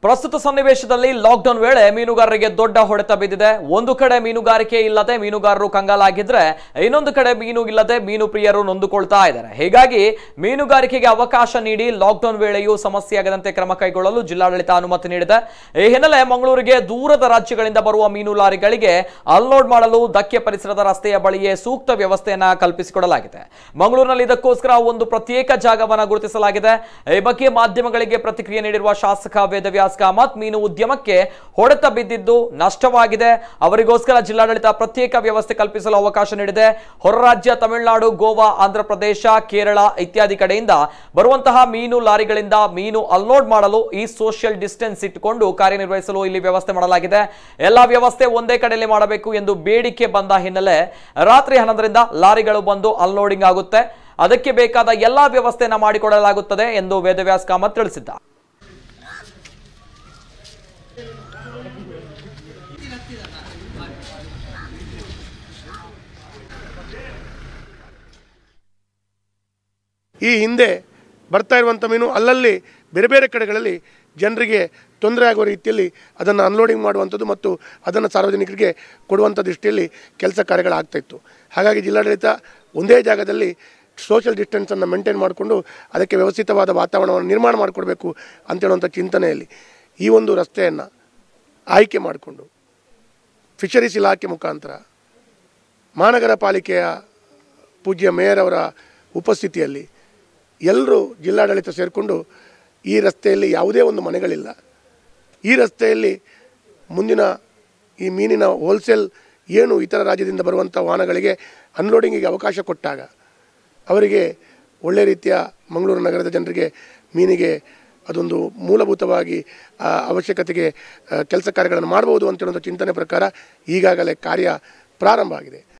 ಪ್ರಸ್ತುತ ಸನ್ನಿವೇಶದಲ್ಲಿ ಲಾಕ್ಡೌನ್ ವೇಳೆ ಮೀನುಗಾರರಿಗೆ ದೊಡ್ಡ ಹೊಡೆತ ಬಿದ್ದಿದೆ ಒಂದು ಕಡೆ ಮೀನುಗಾರಿಕೆ ಇಲ್ಲದೆ ಮೀನುಗಾರರು ಕಂಗಾಲಾಗಿದ್ರೆ ಇನ್ನೊಂದು ಕಡೆ ಮೀನು ಇಲ್ಲದೆ ಮೀನು ಪ್ರಿಯರು ನೊಂದುಕೊಳ್ತಾ ಇದ್ದಾರೆ ಹೀಗಾಗಿ ಮೀನುಗಾರಿಕೆಗೆ ಅವಕಾಶ ನೀಡಿ ಲಾಕ್ಡೌನ್ ವೇಳೆಯೂ ಸಮಸ್ಯೆಯಾಗದಂತೆ ಕ್ರಮ ಕೈಗೊಳ್ಳಲು ಜಿಲ್ಲಾಡಳಿತ ಅನುಮತಿ ನೀಡಿದೆ ಈ ಹಿನ್ನೆಲೆ ಮಂಗಳೂರಿಗೆ ದೂರದ ರಾಜ್ಯಗಳಿಂದ ಬರುವ ಮೀನು ಲಾರಿಗಳಿಗೆ ಅನ್ಲೋಡ್ ಮಾಡಲು ಧಕ್ಕೆ ಪರಿಸರದ ರಸ್ತೆಯ ಬಳಿಯೇ ಸೂಕ್ತ ವ್ಯವಸ್ಥೆಯನ್ನ ಕಲ್ಪಿಸಿಕೊಡಲಾಗಿದೆ ಮಂಗಳೂರಿನಲ್ಲಿ ಇದಕ್ಕೋಸ್ಕರ ಒಂದು ಪ್ರತ್ಯೇಕ ಜಾಗವನ್ನು ಗುರುತಿಸಲಾಗಿದೆ ಈ ಬಗ್ಗೆ ಮಾಧ್ಯಮಗಳಿಗೆ ಪ್ರತಿಕ್ರಿಯೆ ನೀಡಿರುವ ಶಾಸಕ ವೇದವ್ಯಾಸ್ ಕಾಮತ್ ಮೀನು ಉದ್ಯಮಕ್ಕೆ ಹೊಡೆತ ಬಿದ್ದಿದ್ದು ನಷ್ಟವಾಗಿದೆ ಅವರಿಗೋಸ್ಕರ ಜಿಲ್ಲಾಡಳಿತ ಪ್ರತ್ಯೇಕ ವ್ಯವಸ್ಥೆ ಕಲ್ಪಿಸಲು ಅವಕಾಶ ನೀಡಿದೆ ಹೊರ ರಾಜ್ಯ ತಮಿಳುನಾಡು ಗೋವಾ ಆಂಧ್ರ ಪ್ರದೇಶ ಕೇರಳ ಇತ್ಯಾದಿ ಕಡೆಯಿಂದ ಬರುವಂತಹ ಮೀನು ಲಾರಿಗಳಿಂದ ಮೀನು ಅನ್ಲೋಡ್ ಮಾಡಲು ಈ ಸೋಷಿಯಲ್ ಡಿಸ್ಟೆನ್ಸ್ ಇಟ್ಟುಕೊಂಡು ಕಾರ್ಯನಿರ್ವಹಿಸಲು ಇಲ್ಲಿ ವ್ಯವಸ್ಥೆ ಮಾಡಲಾಗಿದೆ ಎಲ್ಲಾ ವ್ಯವಸ್ಥೆ ಒಂದೇ ಕಡೆಯಲ್ಲಿ ಮಾಡಬೇಕು ಎಂದು ಬೇಡಿಕೆ ಬಂದ ಹಿನ್ನೆಲೆ ರಾತ್ರಿ ಹನ್ನೊಂದರಿಂದ ಲಾರಿಗಳು ಬಂದು ಅನ್ಲೋಡಿಂಗ್ ಆಗುತ್ತೆ ಅದಕ್ಕೆ ಬೇಕಾದ ಎಲ್ಲಾ ವ್ಯವಸ್ಥೆಯನ್ನ ಮಾಡಿಕೊಡಲಾಗುತ್ತದೆ ಎಂದು ವೇದವ್ಯಾಸ್ ಕಾಮತ್ ತಿಳಿಸಿದ್ದಾರೆ ಈ ಹಿಂದೆ ಬರ್ತಾ ಇರುವಂಥ ಮೀನು ಅಲ್ಲಲ್ಲಿ ಬೇರೆ ಬೇರೆ ಕಡೆಗಳಲ್ಲಿ ಜನರಿಗೆ ತೊಂದರೆ ಆಗುವ ರೀತಿಯಲ್ಲಿ ಅದನ್ನು ಅನ್ಲೋಡಿಂಗ್ ಮಾಡುವಂಥದ್ದು ಮತ್ತು ಅದನ್ನು ಸಾರ್ವಜನಿಕರಿಗೆ ಕೊಡುವಂಥ ದೃಷ್ಟಿಯಲ್ಲಿ ಕೆಲಸ ಕಾರ್ಯಗಳಾಗ್ತಾ ಇತ್ತು ಹಾಗಾಗಿ ಜಿಲ್ಲಾಡಳಿತ ಒಂದೇ ಜಾಗದಲ್ಲಿ ಸೋಷಿಯಲ್ ಡಿಸ್ಟೆನ್ಸನ್ನು ಮೇಂಟೈನ್ ಮಾಡಿಕೊಂಡು ಅದಕ್ಕೆ ವ್ಯವಸ್ಥಿತವಾದ ವಾತಾವರಣವನ್ನು ನಿರ್ಮಾಣ ಮಾಡಿಕೊಡ್ಬೇಕು ಅಂತೇಳುವಂಥ ಚಿಂತನೆಯಲ್ಲಿ ಈ ಒಂದು ರಸ್ತೆಯನ್ನು ಆಯ್ಕೆ ಮಾಡಿಕೊಂಡು ಫಿಶರೀಸ್ ಇಲಾಖೆ ಮುಖಾಂತರ ಮಹಾನಗರ ಪಾಲಿಕೆಯ ಪೂಜ್ಯ ಮೇಯರ್ ಅವರ ಉಪಸ್ಥಿತಿಯಲ್ಲಿ ಎಲ್ಲರೂ ಜಿಲ್ಲಾಡಳಿತ ಸೇರಿಕೊಂಡು ಈ ರಸ್ತೆಯಲ್ಲಿ ಯಾವುದೇ ಒಂದು ಮನೆಗಳಿಲ್ಲ ಈ ರಸ್ತೆಯಲ್ಲಿ ಮುಂದಿನ ಈ ಮೀನಿನ ಹೋಲ್ಸೇಲ್ ಏನು ಇತರ ರಾಜ್ಯದಿಂದ ಬರುವಂಥ ವಾಹನಗಳಿಗೆ ಅನ್ಲೋಡಿಂಗಿಗೆ ಅವಕಾಶ ಕೊಟ್ಟಾಗ ಅವರಿಗೆ ಒಳ್ಳೆ ರೀತಿಯ ಮಂಗಳೂರು ನಗರದ ಜನರಿಗೆ ಮೀನಿಗೆ ಅದೊಂದು ಮೂಲಭೂತವಾಗಿ ಆ, ಅವಶ್ಯಕತೆಗೆ ಕೆಲಸ ಕಾರ್ಯಗಳನ್ನು ಮಾಡ್ಬೋದು ಅಂತೇಳೋ ಚಿಂತನೆ ಪ್ರಕಾರ ಈಗಾಗಲೇ ಕಾರ್ಯ ಪ್ರಾರಂಭ ಆಗಿದೆ